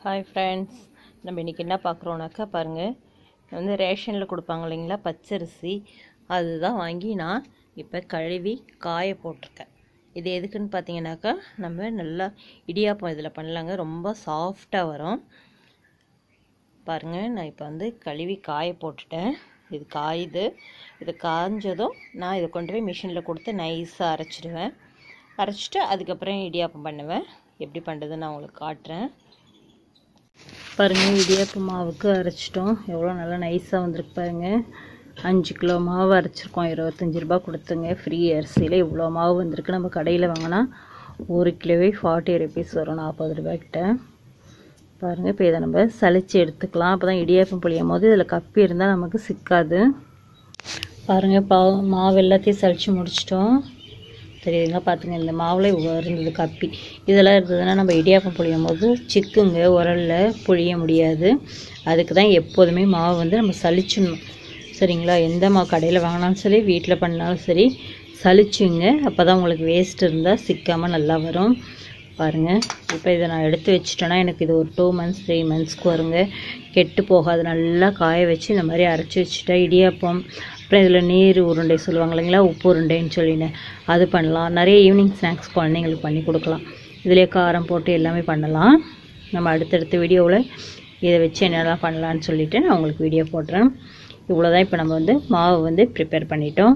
hi friends நம்ம இன்றைக்கி என்ன பார்க்குறோன்னாக்கா பாருங்கள் வந்து ரேஷனில் கொடுப்பாங்க இல்லைங்களா பச்சரிசி அதுதான் வாங்கி நான் இப்போ கழுவி காய போட்டிருக்கேன் இது எதுக்குன்னு பார்த்தீங்கன்னாக்கா நம்ம நல்லா இடியாப்பம் இதில் பண்ணலாங்க ரொம்ப சாஃப்டாக வரும் பாருங்கள் நான் இப்போ வந்து கழுவி காய போட்டுட்டேன் இது காயுது இது காஞ்சதும் நான் இதை கொண்டு போய் மிஷினில் கொடுத்து நைஸாக அரைச்சிடுவேன் அரைச்சிட்டு அதுக்கப்புறம் இடியாப்பம் பண்ணுவேன் எப்படி பண்ணுறதுன்னு நான் உங்களுக்கு காட்டுறேன் பாருங்கள் இடியாப்பு மாவுக்கு அரைச்சிட்டோம் எவ்வளோ நல்லா நைஸாக வந்திருக்கு பாருங்க அஞ்சு கிலோ மாவு அரைச்சிருக்கோம் இருபத்தஞ்சி ரூபா கொடுத்துங்க ஃப்ரீ அரிசியில் இவ்வளோ மாவு வந்திருக்கு நம்ம கடையில் வாங்கினா ஒரு கிலோவே ஃபார்ட்டி ருபீஸ் வரும் நாற்பது ரூபாய்க்கிட்ட பாருங்கள் இப்போ இதை நம்ம சளிச்சு எடுத்துக்கலாம் அப்போ தான் இடியாப்பம் புளியும் போது இதில் கப்பி இருந்தால் நமக்கு சிக்காது பாருங்கள் பா மாவு எல்லாத்தையும் சளிச்சு முடிச்சிட்டோம் தெரியுதுங்களா பார்த்துங்க இந்த மாவில் இவ்வளோ இருந்தது கப்பி இதெல்லாம் இருந்ததுன்னா நம்ம இடியாப்பம் புளியும் போது சிக்குங்க உரலில் புளிய முடியாது அதுக்கு தான் எப்போதுமே மாவு வந்து நம்ம சளிச்சிடணும் சரிங்களா எந்த மாவு கடையில் வாங்கினாலும் சரி வீட்டில் பண்ணாலும் சரி சளிச்சுங்க அப்போ தான் உங்களுக்கு வேஸ்ட் இருந்தால் சிக்காமல் நல்லா வரும் பாருங்கள் இப்போ இதை நான் எடுத்து வச்சிட்டேன்னா எனக்கு இது ஒரு டூ மந்த்ஸ் த்ரீ மந்த்ஸ்க்கு வருங்க கெட்டு போகாது நல்லா காய வச்சு இந்த மாதிரி அரைச்சி வச்சுட்டா இடியாப்பம் அப்புறம் இதில் நீர் உருண்டை சொல்லுவாங்க இல்லைங்களா உப்பு உருண்டைன்னு சொல்லினேன் அது பண்ணலாம் நிறைய ஈவினிங் ஸ்நாக்ஸ் குழந்தைங்களுக்கு பண்ணி கொடுக்கலாம் இதிலே காரம் போட்டு எல்லாமே பண்ணலாம் நம்ம அடுத்தடுத்த வீடியோவில் இதை வச்சு என்னெல்லாம் பண்ணலான்னு சொல்லிவிட்டு நான் உங்களுக்கு வீடியோ போடுறேன் இவ்வளோதான் இப்போ நம்ம வந்து மாவு வந்து ப்ரிப்பேர் பண்ணிட்டோம்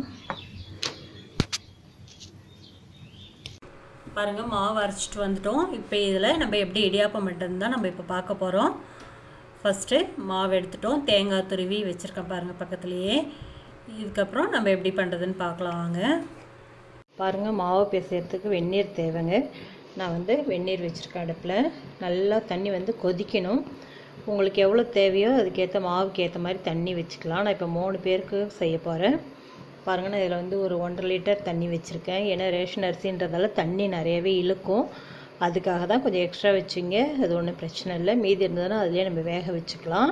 பாருங்கள் மாவு அரைச்சிட்டு வந்துட்டோம் இப்போ இதில் நம்ம எப்படி இடியாப்பம் பண்ணுறது தான் நம்ம இப்போ பார்க்க போகிறோம் ஃபஸ்ட்டு மாவு எடுத்துட்டோம் தேங்காய் துருவி வச்சுருக்கேன் பாருங்கள் பக்கத்துலேயே இதுக்கப்புறம் நம்ம எப்படி பண்ணுறதுன்னு பார்க்கலாம் வாங்க பாருங்கள் மாவு பிசைறதுக்கு வெந்நீர் தேவைங்க நான் வந்து வெந்நீர் வச்சுருக்கேன் அடுப்பில் நல்லா தண்ணி வந்து கொதிக்கணும் உங்களுக்கு எவ்வளோ தேவையோ அதுக்கேற்ற மாவுக்கு ஏற்ற மாதிரி தண்ணி வச்சுக்கலாம் நான் இப்போ மூணு பேருக்கு செய்ய போகிறேன் பாருங்கள் நான் இதில் வந்து ஒரு ஒன்றரை லிட்டர் தண்ணி வச்சுருக்கேன் ஏன்னா ரேஷன் அரிசின்றதால தண்ணி நிறையவே இழுக்கும் அதுக்காக தான் கொஞ்சம் எக்ஸ்ட்ரா வச்சுங்க அது ஒன்றும் பிரச்சனை இல்லை மீதி இருந்ததுன்னா அதுலேயே நம்ம வேக வச்சுக்கலாம்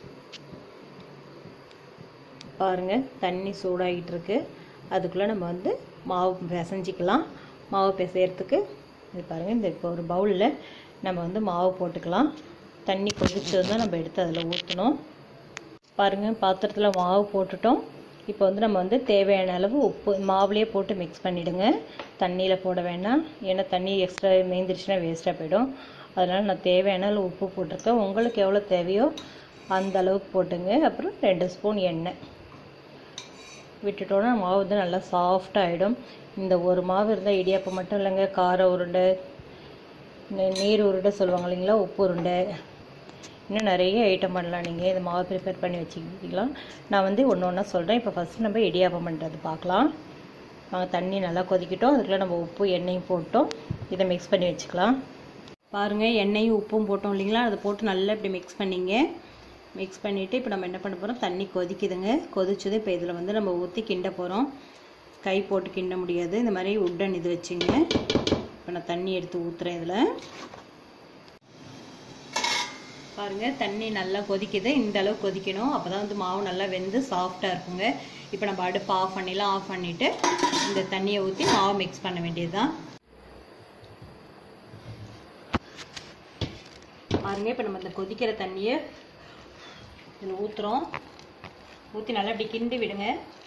பாருங்கள் தண்ணி சூடாகிட்டு இருக்கு அதுக்குள்ளே நம்ம வந்து மாவு பிசைஞ்சிக்கலாம் மாவு பிசையறதுக்கு இது பாருங்கள் இந்த இப்போ ஒரு பவுலில் நம்ம வந்து மாவு போட்டுக்கலாம் தண்ணி கொதிச்சது தான் நம்ம எடுத்து அதில் ஊற்றணும் பாருங்கள் பாத்திரத்தில் மாவு போட்டுட்டோம் இப்போ வந்து நம்ம வந்து தேவையான அளவு உப்பு மாவுலேயே போட்டு மிக்ஸ் பண்ணிவிடுங்க தண்ணியில் போட வேண்டாம் ஏன்னா தண்ணி எக்ஸ்ட்ரா மேய்ந்துருச்சுன்னா வேஸ்ட்டாக போயிடும் அதனால் நான் தேவையான அளவு உப்பு போட்டிருக்கேன் உங்களுக்கு எவ்வளோ தேவையோ அந்த அளவுக்கு போட்டுங்க அப்புறம் ரெண்டு ஸ்பூன் எண்ணெய் விட்டுட்டோன்னா மாவு வந்து நல்லா சாஃப்டாக ஆகிடும் இந்த ஒரு மாவு இருந்தால் இடியாப்பம் மட்டும் இல்லைங்க கார உருண்டை நீர் உருண்டை சொல்லுவாங்க இல்லைங்களா உப்பு உருண்டை இன்னும் நிறைய ஐட்டம் பண்ணலாம் நீங்கள் இந்த மாவு ப்ரிப்பேர் பண்ணி வச்சுக்கலாம் நான் வந்து ஒன்று ஒன்றா சொல்கிறேன் இப்போ ஃபஸ்ட்டு நம்ம இடியாப்பம் பண்ணுறது பார்க்கலாம் நாங்கள் தண்ணி நல்லா கொதிக்கிட்டோம் அதுக்குள்ளே நம்ம உப்பு எண்ணெயும் போட்டோம் இதை மிக்ஸ் பண்ணி வச்சுக்கலாம் பாருங்கள் எண்ணெயும் உப்பும் போட்டோம் இல்லைங்களா அதை போட்டு நல்லா இப்படி மிக்ஸ் பண்ணிங்க மிக்ஸ் பண்ணிவிட்டு இப்போ நம்ம என்ன பண்ண போகிறோம் தண்ணி கொதிக்குதுங்க கொதிச்சது இப்போ இதில் வந்து நம்ம ஊற்றி கிண்ட போகிறோம் கை போட்டு கிண்ட முடியாது இந்த மாதிரி உட்டன் இது வச்சுங்க இப்போ நான் தண்ணி எடுத்து ஊற்றுறேன் இதில் பாருங்கள் தண்ணி நல்லா கொதிக்குது இந்த அளவு கொதிக்கணும் அப்போ தான் வந்து மாவு நல்லா வெந்து சாஃப்டாக இருக்குங்க இப்போ நம்ம அடுப்பு ஆஃப் பண்ணிடலாம் ஆஃப் பண்ணிவிட்டு இந்த தண்ணியை ஊற்றி மாவு மிக்ஸ் பண்ண வேண்டியது தான் பாருங்கள் இப்போ நம்ம இந்த கொதிக்கிற தண்ணியை இதில் ஊற்றுறோம் ஊற்றி நல்லா இப்படி கிண்டி விடுங்க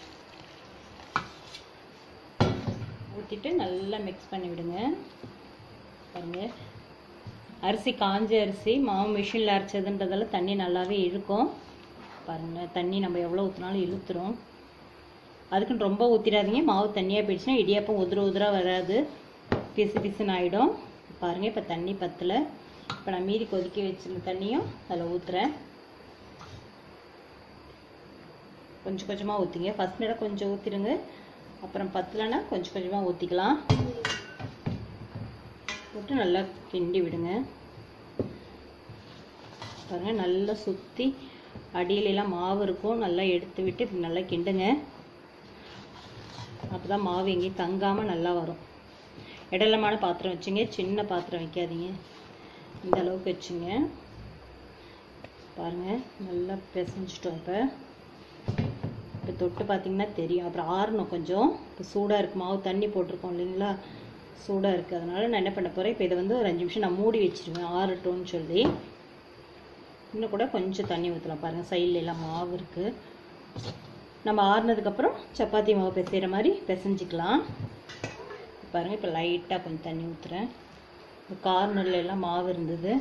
ஊற்றிட்டு நல்லா மிக்ஸ் பண்ணி விடுங்க பாருங்கள் அரிசி காஞ்ச அரிசி மாவு மிஷினில் அரைச்சதுன்றதால தண்ணி நல்லாவே இழுக்கும் பாருங்கள் தண்ணி நம்ம எவ்வளோ ஊற்றினாலும் இழுத்துரும் அதுக்குன்னு ரொம்ப ஊற்றிடாதீங்க மாவு தண்ணியாக போயிடுச்சுன்னா இடியாப்பம் உதிர உதிராக வராது பிசு பிசுன்னு ஆகிடும் பாருங்கள் இப்போ தண்ணி பத்தலை இப்போ நான் மீதி கொதிக்க வச்சிருந்த தண்ணியும் அதில் ஊற்றுறேன் கொஞ்சம் கொஞ்சமாக ஊற்றிங்க ஃபஸ்ட் நேரம் கொஞ்சம் ஊற்றிடுங்க அப்புறம் பத்தலைன்னா கொஞ்சம் கொஞ்சமாக ஊற்றிக்கலாம் போட்டு நல்லா கிண்டி விடுங்க பாருங்கள் நல்லா சுற்றி அடியிலெல்லாம் மாவு இருக்கும் நல்லா எடுத்து விட்டு இப்படி நல்லா கிண்டுங்க அப்போ தான் மாவு எங்கேயும் தங்காமல் நல்லா வரும் இடலமான பாத்திரம் வச்சுங்க சின்ன பாத்திரம் வைக்காதீங்க இந்த அளவுக்கு வச்சுங்க பாருங்கள் நல்லா பிசைஞ்சிட்டோம் இப்போ இப்போ தொட்டு பார்த்தீங்கன்னா தெரியும் அப்புறம் ஆறணும் கொஞ்சம் இப்போ சூடாக இருக்கு மாவு தண்ணி போட்டிருக்கோம் இல்லைங்களா சூடாக இருக்குது அதனால் நான் என்ன பண்ண போகிறேன் இப்போ இதை வந்து ஒரு அஞ்சு நிமிஷம் நான் மூடி வச்சிருவேன் ஆறட்டும்னு சொல்லி இன்னும் கூட கொஞ்சம் தண்ணி ஊற்றலாம் பாருங்கள் சைடில் எல்லாம் மாவு இருக்குது நம்ம ஆறுனதுக்கப்புறம் சப்பாத்தி மாவு பிசைகிற மாதிரி பிசைஞ்சிக்கலாம் பாருங்கள் இப்போ லைட்டாக கொஞ்சம் தண்ணி ஊற்றுறேன் கார்னரில் எல்லாம் மாவு இருந்தது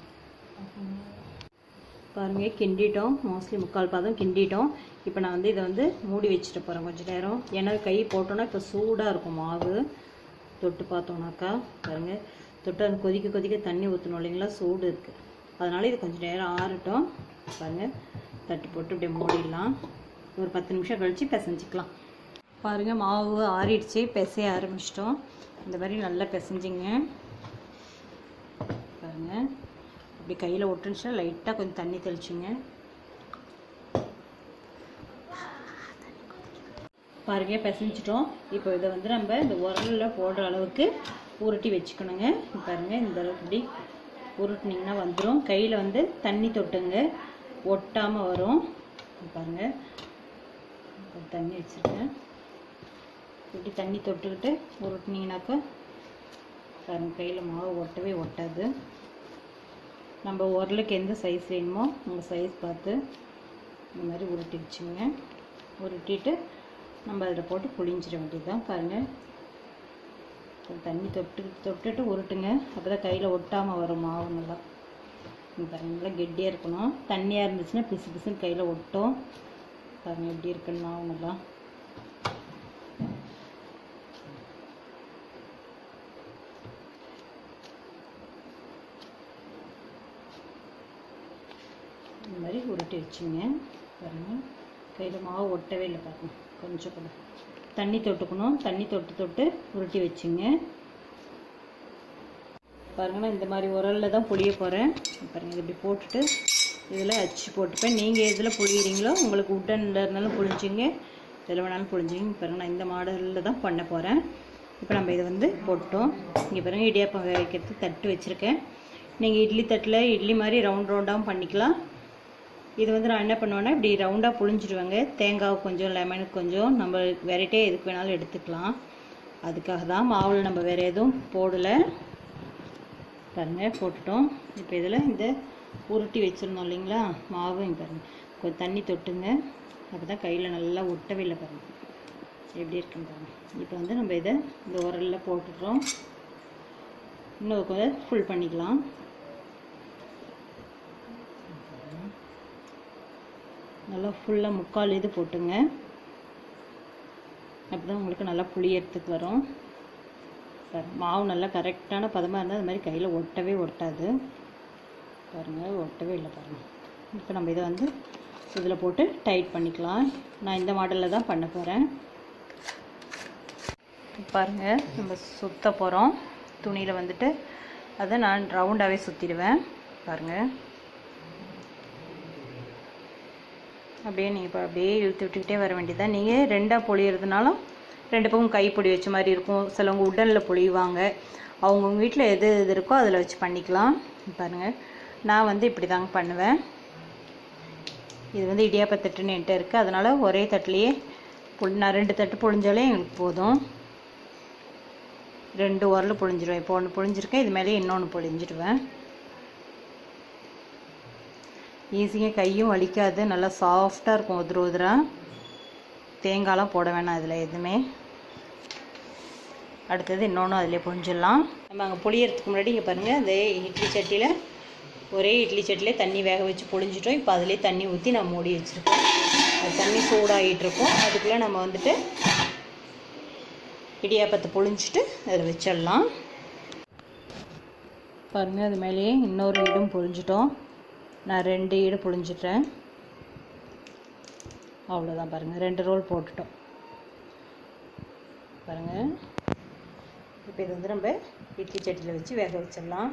பாருங்க கிண்டிட்டோம் மோஸ்ட்லி முக்கால் பாதம் கிண்டிட்டோம் இப்போ நான் வந்து இதை வந்து மூடி வச்சுட்டு போகிறேன் கொஞ்சம் நேரம் ஏன்னா கை போட்டோன்னா இப்போ சூடாக இருக்கும் மாவு தொட்டு பார்த்தோன்னாக்கா பாருங்க தொட்டு அது கொதிக்க கொதிக்க தண்ணி ஊற்றணும் இல்லைங்களா சூடு இருக்குது அதனால் இது கொஞ்சம் நேரம் ஆறட்டும் பாருங்கள் தட்டு போட்டு இப்படியே மூடிடலாம் ஒரு பத்து நிமிஷம் கழித்து பிசைஞ்சிக்கலாம் பாருங்கள் மாவு ஆறிடுச்சு பிசைய ஆரம்பிச்சிட்டோம் இந்த மாதிரி நல்லா பிசைஞ்சிங்க பாருங்கள் இப்படி கையில் ஒட்டுனுச்சா லைட்டாக கொஞ்சம் தண்ணி தெளிச்சுங்க பாருங்க பிசைஞ்சிட்டோம் இப்போ இதை வந்து நம்ம இந்த உரலில் போடுற அளவுக்கு உருட்டி வச்சுக்கணுங்க பாருங்க இந்த அளவுக்கு இப்படி உருட்டினீங்கன்னா வந்துடும் கையில் வந்து தண்ணி தொட்டுங்க ஒட்டாமல் வரும் பாருங்க தண்ணி வச்சுருக்கேன் இப்படி தண்ணி தொட்டுக்கிட்டு உருட்டினீங்கனாக்கா பாருங்க கையில் மாவு ஒட்டவே ஒட்டாது நம்ம உரலுக்கு எந்த சைஸ் வேணுமோ உங்கள் சைஸ் பார்த்து இந்த மாதிரி உருட்டி வச்சுங்க உருட்டிட்டு நம்ம அதில் போட்டு புளிஞ்சிட வேண்டியதுதான் பாருங்கள் தண்ணி தொட்டு தொட்டுட்டு உருட்டுங்க அப்போ தான் கையில் ஒட்டாமல் வரும் மாவு நல்லா பாருங்கள் நல்லா கெட்டியாக இருக்கணும் தண்ணியாக இருந்துச்சுன்னா பிசு பிசுன்னு கையில் ஒட்டும் பாருங்கள் எப்படி இருக்குன்னு மாவு நல்லா இந்த மாதிரி உருட்டி வச்சுங்க பாருங்கள் கையில் மாவு ஒட்டவே இல்லை பாருங்க கொஞ்சம் கூட தண்ணி தொட்டுக்கணும் தண்ணி தொட்டு தொட்டு உருட்டி வச்சுங்க பாருங்க நான் இந்த மாதிரி உரலில் தான் புளிய போகிறேன் பாருங்க இது இப்படி போட்டுட்டு இதில் அச்சு போட்டுப்பேன் நீங்கள் எதில் புளியிறீங்களோ உங்களுக்கு உட்டனில் இருந்தாலும் புளிஞ்சிங்க எதில் வேணாலும் புளிஞ்சிங்க பாருங்க நான் இந்த மாடலில் தான் பண்ண போகிறேன் இப்போ நம்ம இதை வந்து போட்டோம் இங்கே பாருங்க இடியாப்பம் வேக வைக்கிறதுக்கு தட்டு வச்சுருக்கேன் நீங்கள் இட்லி தட்டில் இட்லி மாதிரி ரவுண்ட் ரவுண்டாகவும் பண்ணிக்கலாம் இது வந்து நான் என்ன பண்ணுவேன்னா இப்படி ரவுண்டாக புழிஞ்சிடுவேங்க தேங்காய் கொஞ்சம் லெமனுக்கு கொஞ்சம் நம்ம வெரைட்டியாக எதுக்கு வேணாலும் எடுத்துக்கலாம் அதுக்காக தான் மாவில் நம்ம வேறு எதுவும் போடலை பாருங்க போட்டுட்டோம் இப்போ இதில் இந்த உருட்டி வச்சுருந்தோம் இல்லைங்களா மாவு இங்க பாருங்க கொஞ்சம் தண்ணி தொட்டுங்க அப்போ தான் கையில் நல்லா ஒட்டவே இல்லை பாருங்க எப்படி இருக்குன்னு பாருங்க இப்போ வந்து நம்ம இதை இந்த உரலில் போட்டுடுறோம் இன்னும் கொஞ்சம் ஃபுல் பண்ணிக்கலாம் நல்லா ஃபுல்லாக முக்கால் இது போட்டுங்க அப்போ தான் உங்களுக்கு நல்லா புளியறதுக்கு வரும் பாருங்க மாவு நல்லா கரெக்டான பதமாக இருந்தால் அது மாதிரி கையில் ஒட்டவே ஒட்டாது பாருங்கள் ஒட்டவே இல்லை பாருங்கள் இப்போ நம்ம இதை வந்து இதில் போட்டு டைட் பண்ணிக்கலாம் நான் இந்த மாடலில் தான் பண்ண போகிறேன் பாருங்கள் நம்ம சுத்த போகிறோம் துணியில் வந்துட்டு அதை நான் ரவுண்டாகவே சுற்றிடுவேன் பாருங்கள் அப்படியே நீங்கள் இப்போ அப்படியே இழுத்து விட்டுக்கிட்டே வர வேண்டியதான் நீங்கள் ரெண்டாக பொழியறதுனாலும் ரெண்டு பக்கம் கைப்பொடி வச்ச மாதிரி இருக்கும் சிலவங்க உடலில் பொழிவாங்க அவங்கவுங்க வீட்டில் எது எது இருக்கோ அதில் வச்சு பண்ணிக்கலாம் பாருங்கள் நான் வந்து இப்படி தாங்க பண்ணுவேன் இது வந்து இடியாப்ப தட்டுன்னு என்கிட்ட இருக்குது அதனால் ஒரே தட்டுலேயே புள் நான் ரெண்டு தட்டு பொழிஞ்சாலே எங்களுக்கு போதும் ரெண்டு உரல் பொழிஞ்சிடுவேன் இப்போ ஒன்று பொழிஞ்சிருக்கேன் இது மேலேயே இன்னொன்று பொழிஞ்சிடுவேன் ஈஸியாக கையும் வலிக்காது நல்லா சாஃப்டாக இருக்கும் உதிர உதிராக தேங்காய்லாம் போட வேணாம் இதில் எதுவுமே அடுத்தது இன்னொன்று அதிலே பொழிஞ்சிடலாம் நம்ம அங்கே பொழியறதுக்கு முன்னாடி இங்கே பாருங்கள் அந்த இட்லி சட்டியில் ஒரே இட்லி சட்டிலே தண்ணி வேக வச்சு பொழிஞ்சிட்டோம் இப்போ அதிலே தண்ணி ஊற்றி நம்ம மூடி வச்சுருக்கோம் அது தண்ணி சூடாகிட்டு இருக்கும் அதுக்குள்ளே நம்ம வந்துட்டு இடியாப்பத்தை பொழிஞ்சிட்டு அதில் வச்சிடலாம் பாருங்கள் அது மேலேயே இன்னொரு இடும் பொழிஞ்சிட்டோம் நான் ரெண்டு ஈடு புழிஞ்சிட்றேன் அவ்வளோதான் பாருங்கள் ரெண்டு ரோல் போட்டுட்டோம் பாருங்கள் இப்போ இது வந்து நம்ம இட்லி சட்டியில் வச்சு வேக வச்சிடலாம்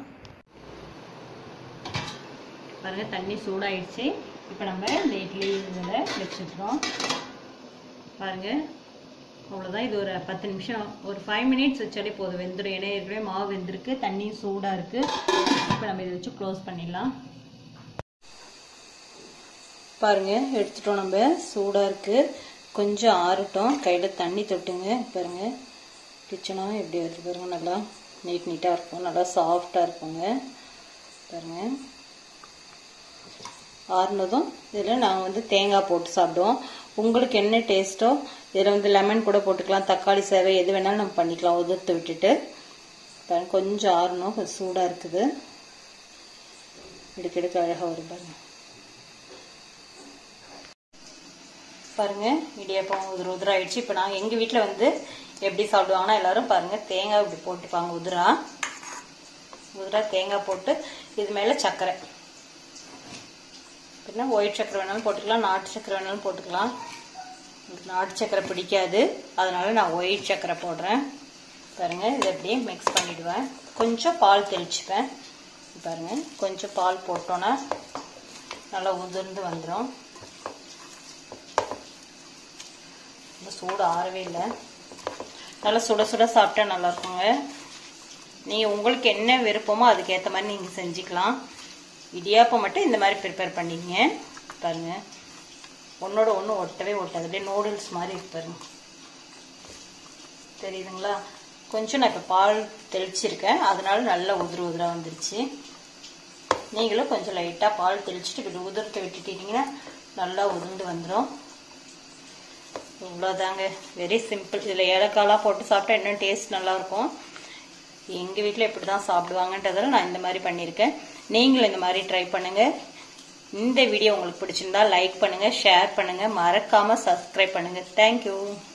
பாருங்கள் தண்ணி சூடாயிடுச்சு இப்போ நம்ம இந்த இட்லி இதில் வச்சுட்றோம் பாருங்கள் அவ்வளோதான் இது ஒரு பத்து நிமிஷம் ஒரு ஃபைவ் மினிட்ஸ் வச்சாலே போதும் வெந்துடும் ஏன்னா ஏற்கனவே மாவு வெந்திருக்கு தண்ணியும் சூடாக இருக்குது இப்போ நம்ம இதை வச்சு க்ளோஸ் பண்ணிடலாம் பாருங்க எடுத்துட்டோம் நம்ம சூடாக இருக்குது கொஞ்சம் ஆறட்டும் கையில் தண்ணி தொட்டுங்க பாருங்க கிச்சனாக எப்படி வருது பாருங்க நல்லா நீட் நீட்டாக இருக்கும் நல்லா சாஃப்டாக இருக்குங்க பாருங்க ஆறுனதும் இதில் நாங்கள் வந்து தேங்காய் போட்டு சாப்பிடுவோம் உங்களுக்கு என்ன டேஸ்ட்டோ இதில் வந்து லெமன் கூட போட்டுக்கலாம் தக்காளி சேவை எது வேணாலும் நம்ம பண்ணிக்கலாம் உதிர்த்து விட்டுட்டு பாருங்க, கொஞ்சம் ஆறணும் கொஞ்சம் சூடாக இருக்குது எடுக்க எடுக்க அழகாக வரும் பாருங்க பாருங்க இடியாப்பம் உதிர உதிர ஆயிடுச்சு இப்போ நாங்கள் எங்கள் வீட்டில் வந்து எப்படி சாப்பிடுவாங்கன்னா எல்லாரும் பாருங்க தேங்காய் இப்படி போட்டுப்பாங்க உதிரா உதிரா தேங்காய் போட்டு இது மேலே சர்க்கரை பின்ன ஒயிட் சக்கரை வேணாலும் போட்டுக்கலாம் நாட்டு சக்கரை வேணாலும் போட்டுக்கலாம் எனக்கு நாட்டு சக்கரை பிடிக்காது அதனால நான் ஒயிட் சக்கரை போடுறேன் பாருங்க இதை அப்படியே மிக்ஸ் பண்ணிடுவேன் கொஞ்சம் பால் தெளிச்சுப்பேன் பாருங்க கொஞ்சம் பால் போட்டோன்னா நல்லா உதிர்ந்து வந்துடும் இன்னும் சூடு ஆறவே இல்லை நல்லா சுட சுட சாப்பிட்டா நல்லா இருக்குங்க நீங்கள் உங்களுக்கு என்ன விருப்பமோ அதுக்கேற்ற மாதிரி நீங்கள் செஞ்சுக்கலாம் இடியாப்பம் மட்டும் இந்த மாதிரி ப்ரிப்பேர் பண்ணிக்கங்க பாருங்க ஒன்றோட ஒன்று ஒட்டவே ஒட்டாது அப்படியே நூடுல்ஸ் மாதிரி இருக்கு பாருங்க தெரியுதுங்களா கொஞ்சம் நான் இப்போ பால் தெளிச்சிருக்கேன் அதனால நல்லா உதிர உதிரா வந்துருச்சு நீங்களும் கொஞ்சம் லைட்டாக பால் தெளிச்சுட்டு இப்படி உதிர்த்து விட்டுட்டீங்கன்னா நல்லா உதிர்ந்து வந்துடும் இவ்வளோதாங்க வெரி சிம்பிள் இதில் ஏலக்காய்லாம் போட்டு சாப்பிட்டா இன்னும் டேஸ்ட் நல்லாயிருக்கும் எங்கள் வீட்டில் இப்படி தான் சாப்பிடுவாங்கன்றதால நான் இந்த மாதிரி பண்ணியிருக்கேன் நீங்களும் இந்த மாதிரி ட்ரை பண்ணுங்கள் இந்த வீடியோ உங்களுக்கு பிடிச்சிருந்தா லைக் பண்ணுங்கள் ஷேர் பண்ணுங்கள் மறக்காமல் சப்ஸ்கிரைப் பண்ணுங்கள் தேங்க்யூ